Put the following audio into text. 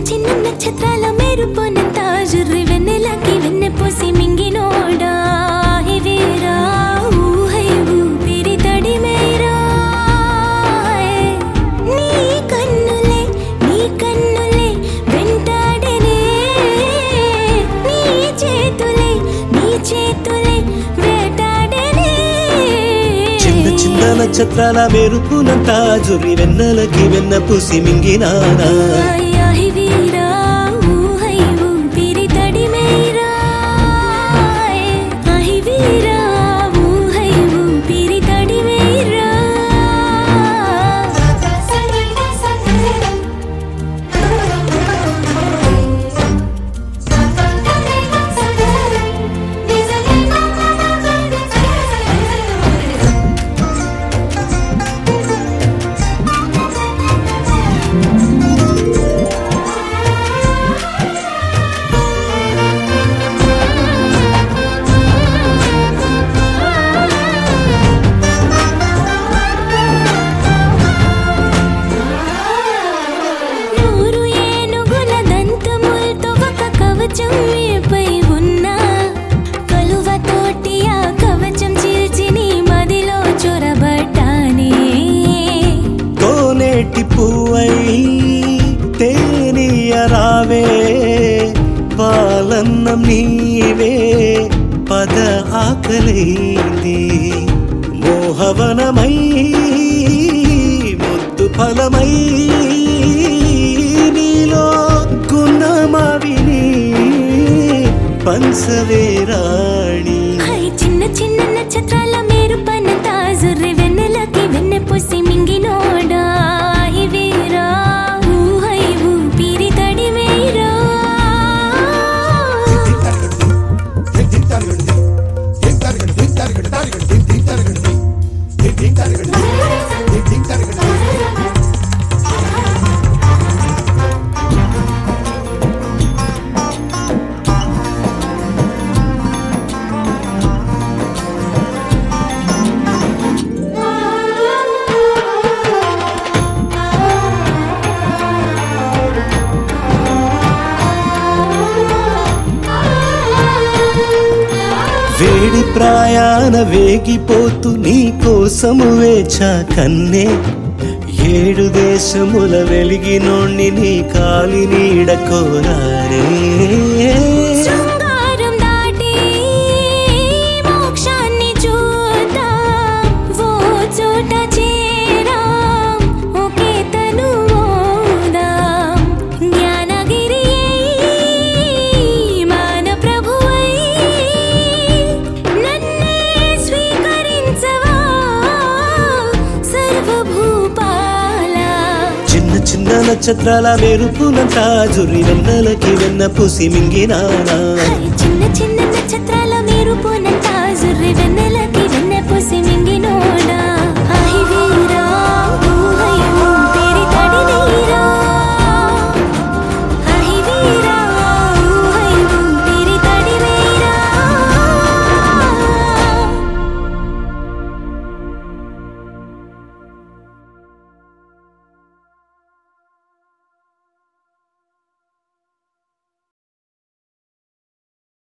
చిన్న నక్షత్రాల మెరుపునంత జుర్రి వెన్నెలకి వెన్నె పోసి మింగినోడా హివేరా ఊహై ఊపిరి తడిమేరా నీ కన్నులే నీ కన్నులే వెంటాడనే నీ చేతులే నీ చేతులే వేటాడనే చిన్న చిన్న నక్షత్రాల మెరుపునంత జుర్రి వెన్నెలకి వెన్న పూసి మింగినానా ఆయాహి వీరా ఊహై ఊపిరి తడిమేరా ఆహి వీరా ఊహై ఊపిరి తడిమేరా నూరు ఏనుగుల దంతములతో ఒక కవచం మీపై ఉన్నా కలువతోటి ఆ కవచం చీల్చి నీ మదిలో చొరబట్టానే కోనేటి పువ్వై తేనియ రావే పాలన్నం నీవే పద ఆకలైంది మోహవనమై ముద్దు ఫలమై నీలో గుణమవిని పంచవేరాణి హై చిన్న చిన్న నక్షత్రాల మెరుపన తాజుర్రి వెన్నెలకి వెన్నె పూసి మింగినోడా ఆహి వీరా ఊహై ఊపిరి తడిమేరా వేడి ప్రాయాన వేగిపోతూ నీ కోసము వేచా కన్నే ఏడు దేశముల వెలిగినోణ్ణి నీ కాలి నీడ కోరారే శృంగారం దాటి మోక్షాన్ని చూద్దాం ఓ చోట చేరాం ఒకే తను మోదాం జ్ఞానగిరి మాన ప్రభువై నన్నే స్వీకరించవా సర్వభూపాల చిన్న చిన్న నక్షత్రాల మెరుపునంత జుర్రి వెన్నెలకి వెన్న పూసి మింగినానా చిన్న చిన్న నక్షత్రాల మీరు పోనంత జుర్రి వెన్నెల